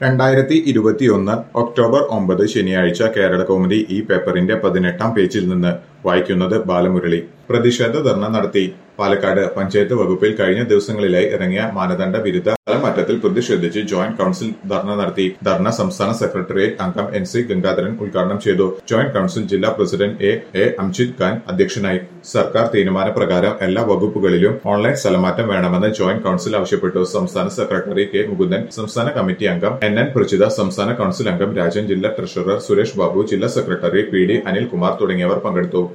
രണ്ടായിരത്തി ഇരുപത്തിയൊന്ന് ഒക്ടോബർ ഒമ്പത് ശനിയാഴ്ച കേരള കൗമുദി ഈ പേപ്പറിന്റെ പതിനെട്ടാം പേജിൽ നിന്ന് വായിക്കുന്നത് ബാലമുരളി പ്രതിഷേധ ധർണ നടത്തി പാലക്കാട് പഞ്ചായത്ത് വകുപ്പിൽ കഴിഞ്ഞ ദിവസങ്ങളിലായി ഇറങ്ങിയ മാനദണ്ഡ വിരുദ്ധ ഫലമാറ്റത്തിൽ പ്രതിഷേധിച്ച് ജോയിന്റ് കൌൺസിൽ ധർണ നടത്തി ധർണ സംസ്ഥാന സെക്രട്ടേറിയറ്റ് അംഗം എൻ സി ഗംഗാധരൻ ഉദ്ഘാടനം ചെയ്തു ജോയിന്റ് കൌൺസിൽ ജില്ലാ president A A Amjid Khan അധ്യക്ഷനായി സർക്കാർ തീരുമാനപ്രകാരം എല്ലാ വകുപ്പുകളിലും ഓൺലൈൻ സ്ഥലമാറ്റം വേണമെന്ന് ജോയിന്റ് കൌൺസിൽ ആവശ്യപ്പെട്ടു സംസ്ഥാന സെക്രട്ടറി കെ മുകുന്ദൻ സംസ്ഥാന കമ്മിറ്റി അംഗം എൻ എൻ പ്രജിത സംസ്ഥാന കൌൺസിൽ അംഗം രാജൻ ജില്ലാ ട്രഷറർ സുരേഷ് ബാബു ജില്ലാ സെക്രട്ടറി പി ഡി അനിൽകുമാർ തുടങ്ങിയവർ പങ്കെടുത്തു